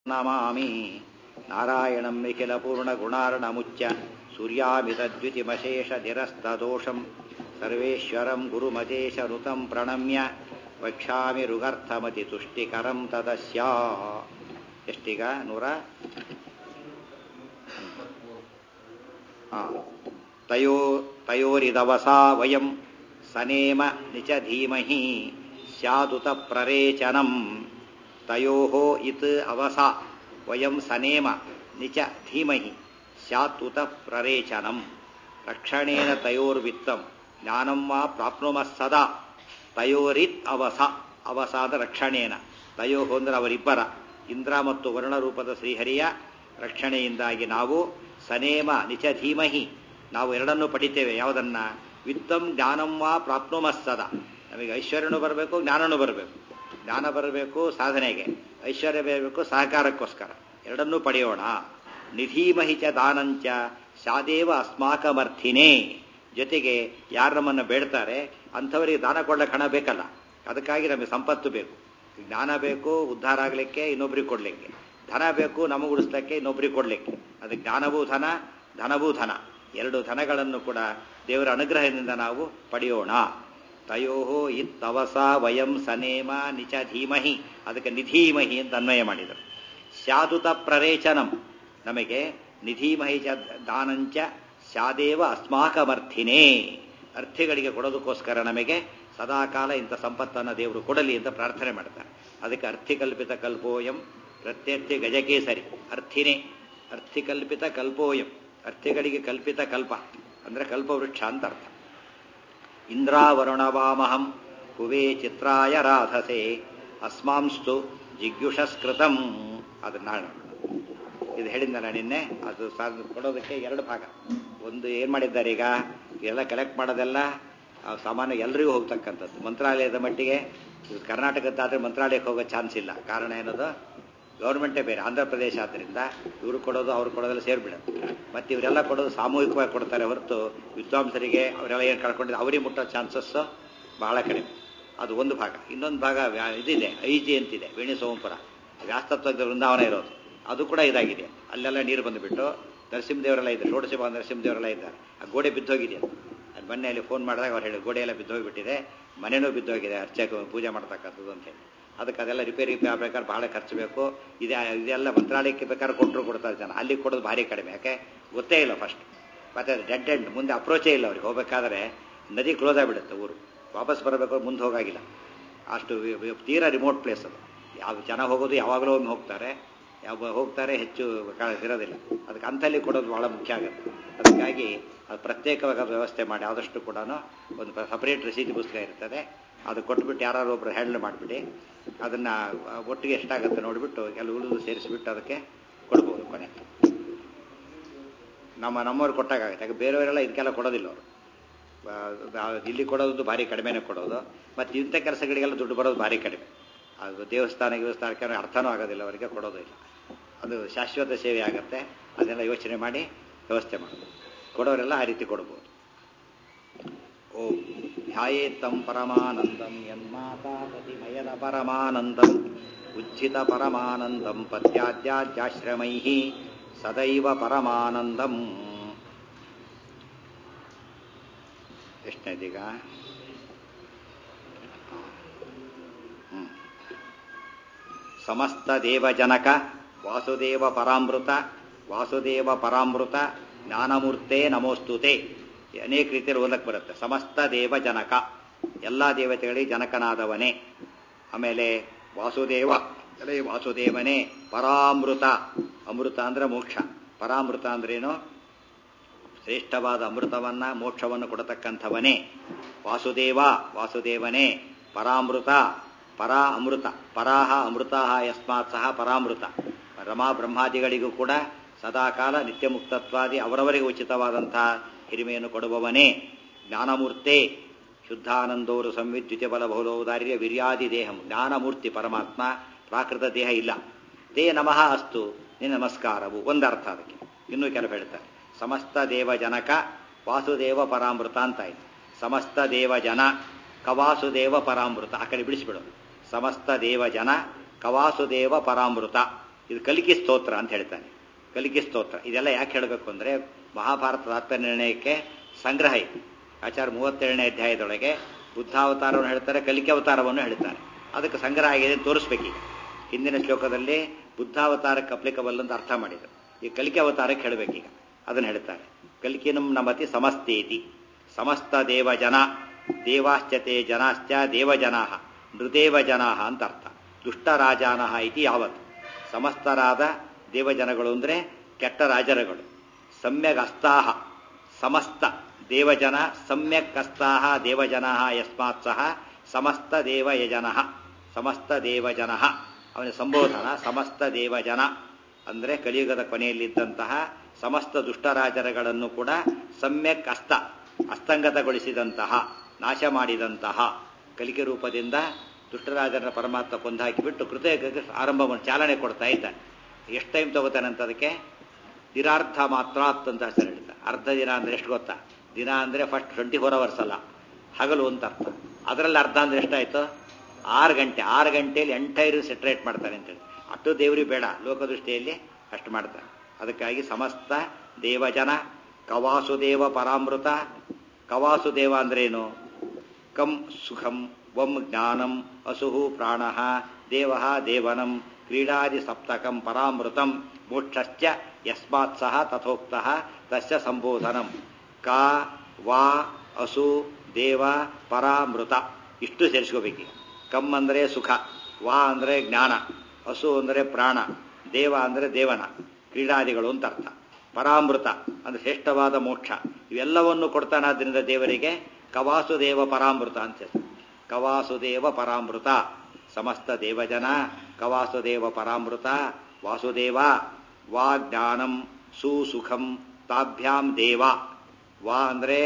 ನಮಾಮಿ ನಾರಾಯಣಂ ನಿಖಿಲಪೂರ್ಣಗುಣಾರ್ಣಮುಚ್ಯ ಸೂರ್ಯಾಮಿತದ್ವಿತಿಮಶೇಷಧಿರಸ್ತದೋಷಂ ಸರ್ವೇಶ್ವರಂ ಗುರುಮಜೇಶನುತಂ ಪ್ರಣಮ್ಯ ವಕ್ಷ್ಯಾಮಿ ಋಗರ್ಥಮತಿ ತುಷ್ಟಿಕರಂ ತದಸ್ಯ ಎಷ್ಟೀಗ ನೂರ ತಯೋ ತಯೋರಿದವಸಾ ವಯಂ ಸನೇಮ ನಿಚ ಧೀಮಹಿ ಸ್ಯಾದುತ ಪ್ರರೇಚನಂ ತಯೋಃ ಇತ್ ಅವಸ ವಯಂ ಸನೇಮ ನಿಚ ಧೀಮಹಿ ಸ್ಯಾತ್ ಉತ ಪ್ರರೇಚನಂ ರಕ್ಷಣೇನ ತಯೋರ್ವಿತ್ತಂ ಜ್ಞಾನಂ ವಾ ಪ್ರಾಪ್ನುಮಃ ಸದಾ ತಯೋರಿತ್ ಅವಸ ಅವಸಾದ ರಕ್ಷಣೇನ ತಯೋ ಅಂದ್ರೆ ಅವರಿಬ್ಬರ ಇಂದ್ರ ಮತ್ತು ವರ್ಣ ರೂಪದ ಶ್ರೀಹರಿಯ ರಕ್ಷಣೆಯಿಂದಾಗಿ ನಾವು ಸನೇಮ ನಿಚ ಧೀಮಹಿ ನಾವು ಎರಡನ್ನೂ ಪಡಿತೇವೆ ಯಾವುದನ್ನ ವಿತ್ತಂ ಜ್ಞಾನಂ ವಾ ಪ್ರಾಪ್ನುಮಃ ಸದಾ ನಮಗೆ ಐಶ್ವರ್ಯನೂ ಬರಬೇಕು ಜ್ಞಾನನೂ ಬರಬೇಕು ಜ್ಞಾನ ಬರಬೇಕು ಸಾಧನೆಗೆ ಐಶ್ವರ್ಯ ಬರಬೇಕು ಸಹಕಾರಕ್ಕೋಸ್ಕರ ಎರಡನ್ನೂ ಪಡೆಯೋಣ ನಿಧೀಮಹಿ ಚ ದಾನಂಚ ಸಾದೇವ ಅಸ್ಮಾಕಮರ್ಥಿನೇ ಜೊತೆಗೆ ಯಾರು ನಮ್ಮನ್ನು ಬೇಡ್ತಾರೆ ಅಂಥವರಿಗೆ ದಾನ ಕೊಡ್ಲಿಕ್ಕೆ ಹಣ ಬೇಕಲ್ಲ ಅದಕ್ಕಾಗಿ ನಮಗೆ ಸಂಪತ್ತು ಬೇಕು ಜ್ಞಾನ ಬೇಕು ಉದ್ಧಾರ ಆಗಲಿಕ್ಕೆ ಇನ್ನೊಬ್ರಿಗೆ ಕೊಡ್ಲಿಕ್ಕೆ ಧನ ಬೇಕು ನಮಗೆ ಉಳಿಸ್ಲಿಕ್ಕೆ ಇನ್ನೊಬ್ರಿಗೆ ಕೊಡ್ಲಿಕ್ಕೆ ಅದಕ್ಕೆ ಜ್ಞಾನವೂ ಧನ ಧನವೂ ಧನ ಎರಡು ಧನಗಳನ್ನು ಕೂಡ ದೇವರ ಅನುಗ್ರಹದಿಂದ ನಾವು ಪಡೆಯೋಣ ತಯೋ ಇತ್ತವಸ ವಯಂ ಸನೇಮ ನಿಚ ಧೀಮಹಿ ಅದಕ್ಕೆ ನಿಧೀಮಹಿ ಅಂತ ಅನ್ವಯ ಮಾಡಿದರು ಸ್ಯಾದುತ ಪ್ರರೇಚನಂ ನಮಗೆ ನಿಧೀಮಹಿ ಚ ದಾನಂಚ ಸ್ಯಾದೇವ ಅಸ್ಮಾಕಮರ್ಥಿನೇ ಅರ್ಥಿಗಳಿಗೆ ಕೊಡೋದಕ್ಕೋಸ್ಕರ ನಮಗೆ ಸದಾಕಾಲ ಇಂಥ ಸಂಪತ್ತನ್ನು ದೇವರು ಕೊಡಲಿ ಅಂತ ಪ್ರಾರ್ಥನೆ ಮಾಡ್ತಾರೆ ಅದಕ್ಕೆ ಅರ್ಥಿಕಲ್ಪಿತ ಕಲ್ಪೋಯಂ ಪ್ರತ್ಯರ್ಥಿ ಗಜಕೇಸರಿ ಅರ್ಥಿನೇ ಅರ್ಥಿಕಲ್ಪಿತ ಕಲ್ಪೋಯಂ ಅರ್ಥಿಗಳಿಗೆ ಕಲ್ಪಿತ ಕಲ್ಪ ಅಂದ್ರೆ ಕಲ್ಪವೃಕ್ಷ ಅಂತ ಅರ್ಥ ಇಂದ್ರಾವರುಣವಾಮಹಂ ಕುವೇ ಚಿತ್ರಾಯ ರಾಧಸೆ ಅಸ್ಮಾಂಸ್ತು ಜಿಗ್ಯುಷಸ್ಕೃತಂ ಅದನ್ನ ಇದು ಹೇಳಿದ್ನಲ್ಲ ನಿನ್ನೆ ಅದು ಕೊಡೋದಕ್ಕೆ ಎರಡು ಭಾಗ ಒಂದು ಏನು ಮಾಡಿದ್ದಾರೆ ಈಗ ಎಲ್ಲ ಕಲೆಕ್ಟ್ ಮಾಡೋದೆಲ್ಲ ಸಾಮಾನ್ಯ ಎಲ್ರಿಗೂ ಹೋಗ್ತಕ್ಕಂಥದ್ದು ಮಂತ್ರಾಲಯದ ಮಟ್ಟಿಗೆ ಕರ್ನಾಟಕದ್ದಾದ್ರೆ ಮಂತ್ರಾಲಯಕ್ಕೆ ಹೋಗೋ ಚಾನ್ಸ್ ಇಲ್ಲ ಕಾರಣ ಏನದು ಗೌರ್ಮೆಂಟೇ ಬೇರೆ ಆಂಧ್ರ ಪ್ರದೇಶ ಆದ್ದರಿಂದ ಇವರು ಕೊಡೋದು ಅವ್ರು ಕೊಡೋದೆಲ್ಲ ಸೇರಿಬಿಡುತ್ತೆ ಮತ್ತು ಇವರೆಲ್ಲ ಕೊಡೋದು ಸಾಮೂಹಿಕವಾಗಿ ಕೊಡ್ತಾರೆ ಹೊರತು ವಿದ್ವಾಂಸರಿಗೆ ಅವರೆಲ್ಲ ಏನು ಕಳ್ಕೊಂಡಿದ್ದು ಅವರಿಗೆ ಮುಟ್ಟೋ ಚಾನ್ಸಸ್ಸು ಬಹಳ ಕಡಿಮೆ ಅದು ಒಂದು ಭಾಗ ಇನ್ನೊಂದು ಭಾಗ ಇದಿದೆ ಐಜಿ ಅಂತಿದೆ ವೇಣಿ ಸೋಮಪುರ ವ್ಯಾಸ್ತತ್ವದ ವೃಂದಾವನ ಇರೋದು ಅದು ಕೂಡ ಇದಾಗಿದೆ ಅಲ್ಲೆಲ್ಲ ನೀರು ಬಂದುಬಿಟ್ಟು ನರಸಿಂಹದೇವರೆಲ್ಲ ಇದ್ದಾರೆ ಷೋಡಶಿವ ನರಸಿಂಹದೇವರೆಲ್ಲ ಇದ್ದಾರೆ ಆ ಗೋಡೆ ಬಿದ್ದೋಗಿದೆ ಅದು ಮೊನ್ನೆ ಅಲ್ಲಿ ಫೋನ್ ಮಾಡಿದಾಗ ಅವ್ರು ಹೇಳಿ ಗೋಡೆ ಎಲ್ಲ ಬಿದ್ದೋಗಿಬಿಟ್ಟಿದೆ ಮನೆಯೂ ಬಿದ್ದೋಗಿದೆ ಅರ್ಚಕ ಪೂಜೆ ಮಾಡ್ತಕ್ಕಂಥದ್ದು ಅಂತ ಹೇಳಿ ಅದಕ್ಕೆ ಅದೆಲ್ಲ ರಿಪೇರಿ ಆಗ್ಬೇಕಾದ್ರೆ ಬಹಳ ಖರ್ಚು ಬೇಕು ಇದೆ ಇದೆಲ್ಲ ಮಂತ್ರಾಲಯಕ್ಕೆ ಬೇಕಾದ್ರೆ ಕೊಟ್ಟರು ಕೊಡ್ತಾರೆ ಜನ ಅಲ್ಲಿ ಕೊಡೋದು ಭಾರಿ ಕಡಿಮೆ ಯಾಕೆ ಗೊತ್ತೇ ಇಲ್ಲ ಫಸ್ಟ್ ಮತ್ತೆ ಡೆಡ್ ಎಂಡ್ ಮುಂದೆ ಅಪ್ರೋಚೇ ಇಲ್ಲ ಅವ್ರಿಗೆ ಹೋಗ್ಬೇಕಾದ್ರೆ ನದಿ ಕ್ಲೋಸ್ ಆಗಿಬಿಡುತ್ತೆ ಊರು ವಾಪಸ್ ಬರಬೇಕು ಮುಂದೆ ಹೋಗಾಗಿಲ್ಲ ಅಷ್ಟು ತೀರಾ ರಿಮೋಟ್ ಪ್ಲೇಸ್ ಅದು ಯಾವ ಜನ ಹೋಗೋದು ಯಾವಾಗಲೂ ಒಮ್ಮೆ ಹೋಗ್ತಾರೆ ಯಾವ ಹೋಗ್ತಾರೆ ಹೆಚ್ಚು ಇರೋದಿಲ್ಲ ಅದಕ್ಕೆ ಅಂಥಲ್ಲಿ ಕೊಡೋದು ಬಹಳ ಮುಖ್ಯ ಆಗುತ್ತೆ ಅದಕ್ಕಾಗಿ ಅದು ಪ್ರತ್ಯೇಕವಾದ ವ್ಯವಸ್ಥೆ ಮಾಡಿ ಆದಷ್ಟು ಕೂಡ ಒಂದು ಸಪರೇಟ್ ರಸೀದಿ ಪುಸ್ತಕ ಇರ್ತದೆ ಅದು ಕೊಟ್ಬಿಟ್ಟು ಯಾರು ಒಬ್ರು ಹ್ಯಾಂಡಲ್ ಮಾಡಿಬಿಟ್ಟು ಅದನ್ನು ಒಟ್ಟಿಗೆ ಎಷ್ಟಾಗುತ್ತೆ ನೋಡಿಬಿಟ್ಟು ಎಲ್ಲ ಉಳಿದು ಸೇರಿಸಿಬಿಟ್ಟು ಅದಕ್ಕೆ ಕೊಡ್ಬೋದು ಕೊನೆ ನಮ್ಮ ನಮ್ಮವ್ರು ಕೊಟ್ಟಾಗುತ್ತೆ ಯಾಕೆ ಬೇರೆಯವರೆಲ್ಲ ಇದಕ್ಕೆಲ್ಲ ಕೊಡೋದಿಲ್ಲ ಅವರು ಇಲ್ಲಿ ಕೊಡೋದು ಭಾರಿ ಕಡಿಮೆನೇ ಕೊಡೋದು ಮತ್ತು ಇಂಥ ಕೆಲಸಗಳಿಗೆಲ್ಲ ದುಡ್ಡು ಬರೋದು ಭಾರಿ ಕಡಿಮೆ ಅದು ದೇವಸ್ಥಾನ ದೇವಸ್ಥಾನಕ್ಕೆ ಅರ್ಥನೂ ಆಗೋದಿಲ್ಲ ಅವರಿಗೆ ಕೊಡೋದು ಇಲ್ಲ ಅದು ಶಾಶ್ವತ ಸೇವೆ ಆಗುತ್ತೆ ಅದನ್ನೆಲ್ಲ ಯೋಚನೆ ಮಾಡಿ ವ್ಯವಸ್ಥೆ ಮಾಡೋದು ಕೊಡೋರೆಲ್ಲ ಆ ರೀತಿ ಕೊಡ್ಬೋದು ಓಂ ಧ್ಯಾಯೇತ್ತಂ ಪರಮಾನಂದಂ ಯನ್ಮಾತಾ ಪತಿಮಯದ ಪರಮಾನಂದಂ ಉಜ್ಜಿತ ಪರಮಾನಂದಂ ಪತ್ಯಾದ್ಯಾಶ್ರಮೈ ಸದೈವ ಪರಮಾನಂದಂ ಎಷ್ಟನೇದೀಗ ಸಮಸ್ತ ದೇವಜನಕ ವಾಸುದೇವ ಪರಾಮೃತ ವಾಸುದೇವ ಪರಾಮೃತ ಜ್ಞಾನಮೂರ್ತೆ ನಮೋಸ್ತುತೆ ಅನೇಕ ರೀತಿಯಲ್ಲಿ ಓದಕ್ಕೆ ಬರುತ್ತೆ ಸಮಸ್ತ ದೇವಜನಕ ಎಲ್ಲ ದೇವತೆಗಳಿಗೆ ಜನಕನಾದವನೇ ಆಮೇಲೆ ವಾಸುದೇವ ಅಲ್ಲೇ ವಾಸುದೇವನೇ ಪರಾಮೃತ ಅಮೃತ ಅಂದ್ರೆ ಮೋಕ್ಷ ಪರಾಮೃತ ಅಂದ್ರೇನು ಶ್ರೇಷ್ಠವಾದ ಅಮೃತವನ್ನ ಮೋಕ್ಷವನ್ನು ಕೊಡತಕ್ಕಂಥವನೇ ವಾಸುದೇವ ವಾಸುದೇವನೇ ಪರಾಮೃತ ಪರಾ ಅಮೃತ ಪರಾಹ ಅಮೃತ ಯಸ್ಮಾತ್ ಸಹ ಪರಾಮೃತ ರಮಾ ಬ್ರಹ್ಮಾದಿಗಳಿಗೂ ಕೂಡ ಸದಾಕಾಲ ನಿತ್ಯ ಮುಕ್ತತ್ವಾದಿ ಅವರವರಿಗೆ ಉಚಿತವಾದಂತಹ ಹಿರಿಮೆಯನ್ನು ಕೊಡುವವನೇ ಜ್ಞಾನಮೂರ್ತೆ ಶುದ್ಧಾನಂದೋರು ಸಂವಿದ್ಯುತ ಬಲ ಬಹುಲೌದಾರ್ಯ ವಿರ್ಯಾದಿ ದೇಹಂ ಜ್ಞಾನಮೂರ್ತಿ ಪರಮಾತ್ಮ ಪ್ರಾಕೃತ ದೇಹ ಇಲ್ಲ ತೇ ನಮಃ ಅಸ್ತು ನಿನ್ನ ನಮಸ್ಕಾರವು ಒಂದರ್ಥ ಅದಕ್ಕೆ ಇನ್ನೂ ಕೆಲವು ಹೇಳ್ತಾರೆ ಸಮಸ್ತ ದೇವ ಜನಕ ವಾಸುದೇವ ಪರಾಮೃತ ಅಂತ ಆಯ್ತು ಸಮಸ್ತ ದೇವ ಜನ ಕವಾಸುದೇವ ಪರಾಮೃತ ಆ ಕಡೆ ಬಿಡಿಸ್ಬಿಡೋದು ಸಮಸ್ತ ದೇವ ಜನ ಕವಾಸುದೇವ ಪರಾಮೃತ ಇದು ಕಲಿಕೆ ಸ್ತೋತ್ರ ಅಂತ ಹೇಳ್ತಾನೆ ಕಲಿಕೆ ಸ್ತೋತ್ರ ಇದೆಲ್ಲ ಯಾಕೆ ಹೇಳಬೇಕು ಅಂದರೆ ಮಹಾಭಾರತದ ಆತ್ಮನಿರ್ಣಯಕ್ಕೆ ಸಂಗ್ರಹ ಇದೆ ಆಚಾರ ಮೂವತ್ತೇಳನೇ ಅಧ್ಯಾಯದೊಳಗೆ ಬುದ್ಧಾವತಾರವನ್ನು ಹೇಳ್ತಾರೆ ಕಲಿಕೆ ಅವತಾರವನ್ನು ಹೇಳ್ತಾರೆ ಅದಕ್ಕೆ ಸಂಗ್ರಹ ಆಗಿದೆ ಅಂತ ತೋರಿಸ್ಬೇಕೀಗ ಹಿಂದಿನ ಶ್ಲೋಕದಲ್ಲಿ ಬುದ್ಧಾವತಾರಕ್ಕೆ ಅಪ್ಲಿಕಬಲ್ ಅಂತ ಅರ್ಥ ಮಾಡಿದರು ಈ ಕಲಿಕೆ ಅವತಾರಕ್ಕೆ ಹೇಳಬೇಕೀಗ ಅದನ್ನು ಹೇಳ್ತಾರೆ ಕಲಿಕಿನಂ ನಮತಿ ಸಮಸ್ತೇತಿ ಸಮಸ್ತ ದೇವಜನ ದೇವಾಶ್ಚತೆ ಜನಾಶ್ಚ ದೇವಜನಾ ನೃದೇವ ಜನಾ ಅಂತ ಅರ್ಥ ದುಷ್ಟರಾಜಾನ ಇತಿ ಯಾವತ್ತು ಸಮಸ್ತರಾದ ದೇವಜನಗಳು ಅಂದರೆ ಕೆಟ್ಟ ರಾಜರುಗಳು ಸಮ್ಯಗ್ ಅಸ್ತಾಹ ಸಮಸ್ತ ದೇವಜನ ಸಮ್ಯಕ್ ಅಸ್ತಾಹ ದೇವಜನ ಯಸ್ಮಾತ್ ಸಹ ಸಮಸ್ತ ದೇವಯಜನ ಸಮಸ್ತ ದೇವಜನ ಅವನ ಸಂಬೋಧನ ಸಮಸ್ತ ದೇವಜನ ಅಂದರೆ ಕಲಿಯುಗದ ಕೊನೆಯಲ್ಲಿದ್ದಂತಹ ಸಮಸ್ತ ದುಷ್ಟರಾಜರುಗಳನ್ನು ಕೂಡ ಸಮ್ಯಕ್ ಅಸ್ತ ಅಸ್ತಂಗತಗೊಳಿಸಿದಂತಹ ನಾಶ ಮಾಡಿದಂತಹ ಕಲಿಕೆ ರೂಪದಿಂದ ದುಷ್ಟರಾಜರ ಪರಮಾತ್ಮ ಕೊಂದಾಕಿಬಿಟ್ಟು ಕೃತಜ್ಞ ಆರಂಭವನ್ನು ಚಾಲನೆ ಕೊಡ್ತಾ ಇದ್ದಾನೆ ಎಷ್ಟು ಟೈಮ್ ತಗೋತಾನಂತ ಅದಕ್ಕೆ ದಿನಾರ್ಧ ಮಾತ್ರ ಅಂತ ಹೆಸರು ಹೇಳ್ತಾರೆ ಅರ್ಧ ದಿನ ಅಂದ್ರೆ ಎಷ್ಟು ಗೊತ್ತಾ ದಿನ ಅಂದ್ರೆ ಫಸ್ಟ್ ಟ್ವೆಂಟಿ ಫೋರ್ ಅವರ್ಸ್ ಅಲ್ಲ ಹಗಲು ಅಂತ ಅರ್ಥ ಅದರಲ್ಲಿ ಅರ್ಧ ಅಂದ್ರೆ ಎಷ್ಟಾಯ್ತು ಆರು ಗಂಟೆ ಆರು ಗಂಟೆಯಲ್ಲಿ ಎಂಟೈರ್ ಸೆಟ್ರೇಟ್ ಮಾಡ್ತಾನೆ ಅಂತೇಳಿ ಅಷ್ಟು ದೇವರಿಗೆ ಬೇಡ ಲೋಕದೃಷ್ಟಿಯಲ್ಲಿ ಅಷ್ಟು ಮಾಡ್ತಾನೆ ಅದಕ್ಕಾಗಿ ಸಮಸ್ತ ದೇವಜನ ಕವಾಸುದೇವ ಪರಾಮೃತ ಕವಾಸುದೇವ ಅಂದ್ರೇನು ಕಂ ಸುಖಂ ವಂ ಜ್ಞಾನಂ ಅಸುಹು ಪ್ರಾಣ ದೇವ ದೇವನಂ ಕ್ರೀಡಾದಿ ಸಪ್ತಕಂ ಪರಾಮೃತಂ ಮೋಕ್ಷಶ್ಚ ಯಸ್ಮಾತ್ ಸಹ ತಥೋಕ್ತ ತಸ್ಯ ಸಂಬೋಧನಂ ಕಾ ವಾ ಅಸು ದೇವ ಪರಾಮೃತ ಇಷ್ಟು ಸೇರಿಸ್ಕೋಬೇಕು ಕಂ ಅಂದರೆ ಸುಖ ವಾ ಅಂದರೆ ಜ್ಞಾನ ಹಸು ಅಂದರೆ ಪ್ರಾಣ ದೇವ ಅಂದರೆ ದೇವನ ಕ್ರೀಡಾದಿಗಳು ಅಂತ ಅರ್ಥ ಪರಾಮೃತ ಅಂದ್ರೆ ಶ್ರೇಷ್ಠವಾದ ಮೋಕ್ಷ ಇವೆಲ್ಲವನ್ನು ಕೊಡ್ತಾನಾದ್ರಿಂದ ದೇವರಿಗೆ ಕವಾಸುದೇವ ಪರಾಮೃತ ಅಂತ ಹೆಸರು ಕವಾಸುದೇವ ಪರಾಮೃತ ಸಮಸ್ತ ದೇವಜನ ಕವಾಸುದೇವ ಪರಾಮೃತ ವಾಸುದೇವ ವಾ ಜ್ಞಾನಂ ಸುಸುಖಂ ತಾಭ್ಯಾಂ ದೇವ ವಾ ಅಂದರೆ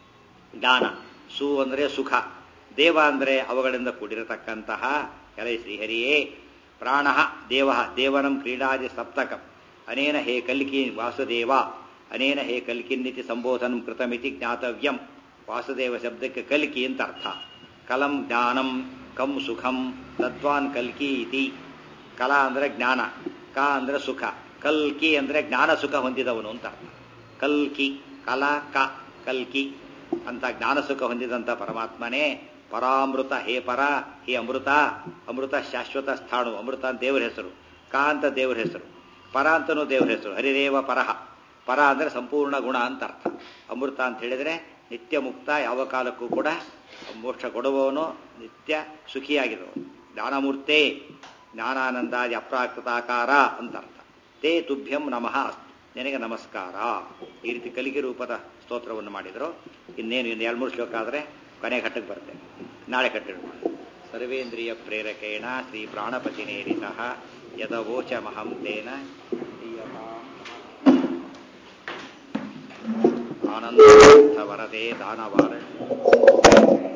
ಜ್ಞಾನ ಸು ಅಂದರೆ ಸುಖ ದೇವ ಅಂದರೆ ಅವುಗಳಿಂದ ಕೂಡಿರತಕ್ಕಂತಹ ಎಲೆ ಶ್ರೀಹರಿಯೇ ಪ್ರಾಣ ದೇವ ದೇವನಂ ಕ್ರೀಡಾದಿ ಸಪ್ತಕಂ ಅನೇನ ಹೇ ಕಲ್ಕಿ ವಾಸುದೇವ ಅನೇನ ಹೇ ಕಲ್ಕಿನ್ನಿತಿ ಸಂಬೋಧನಂ ಕೃತಮಿತಿ ಜ್ಞಾತವ್ಯಂ ವಾಸುದೇವ ಶಬ್ದಕ್ಕೆ ಕಲ್ಕಿ ಅಂತ ಅರ್ಥ ಕಲಂ ಜ್ಞಾನಂ ಕಂ ಸುಖಂ ತದ್ವಾನ್ ಕಲ್ಕಿ ಇತಿ ಕಲಾ ಅಂದರೆ ಜ್ಞಾನ ಕ ಅಂದರೆ ಸುಖ ಕಲ್ಕಿ ಅಂದರೆ ಜ್ಞಾನ ಸುಖ ಹೊಂದಿದವನು ಅಂತ ಅರ್ಥ ಕಲ್ಕಿ ಕಲಾ ಕ ಕಲ್ಕಿ ಅಂತ ಜ್ಞಾನ ಸುಖ ಹೊಂದಿದಂಥ ಪರಮಾತ್ಮನೇ ಪರಾಮೃತ ಹೇ ಪರ ಹೇ ಅಮೃತ ಅಮೃತ ಶಾಶ್ವತ ಸ್ಥಾಣು ಅಮೃತ ಅಂತ ದೇವರ ಹೆಸರು ಕ ಅಂತ ದೇವರ ಹೆಸರು ಪರ ಅಂತನೂ ದೇವರ ಹೆಸರು ಹರಿದೇವ ಪರಹ ಪರ ಅಂದರೆ ಸಂಪೂರ್ಣ ಗುಣ ಅಂತ ಅರ್ಥ ಅಮೃತ ಅಂತ ಹೇಳಿದರೆ ನಿತ್ಯ ಮುಕ್ತ ಯಾವ ಕಾಲಕ್ಕೂ ಕೂಡ ಮೋಕ್ಷ ಕೊಡುವವನು ನಿತ್ಯ ಸುಖಿಯಾಗಿರುವವನು ಜ್ಞಾನಮೂರ್ತೆ ಜ್ಞಾನಾನಂದಾದಿ ಅಪ್ರಾಕೃತಾಕಾರ ಅಂತ ಅರ್ಥ ತೇ ತುಭ್ಯಂ ನಮಃ ಅಸ್ತು ನಿನಗೆ ನಮಸ್ಕಾರ ಈ ರೀತಿ ಕಲಿಕೆ ರೂಪದ ಸ್ತೋತ್ರವನ್ನು ಮಾಡಿದರು ಇನ್ನೇನು ಇನ್ನು ಎರಡು ಮೂರು ಶ್ಲೋಕ ಆದರೆ ಕೊನೆ ಘಟ್ಟಕ್ಕೆ ಬರ್ತೇನೆ ನಾಳೆ ಕಟ್ಟಿಡೋಣ ಸರ್ವೇಂದ್ರಿಯ ಪ್ರೇರಕೇಣ ಶ್ರೀ ಪ್ರಾಣಪತಿನೇರಿತ ಯದವೋಚ ಮಹಂ ತೇನ ಆನಂದ ವರದೆ ದಾನವಾರ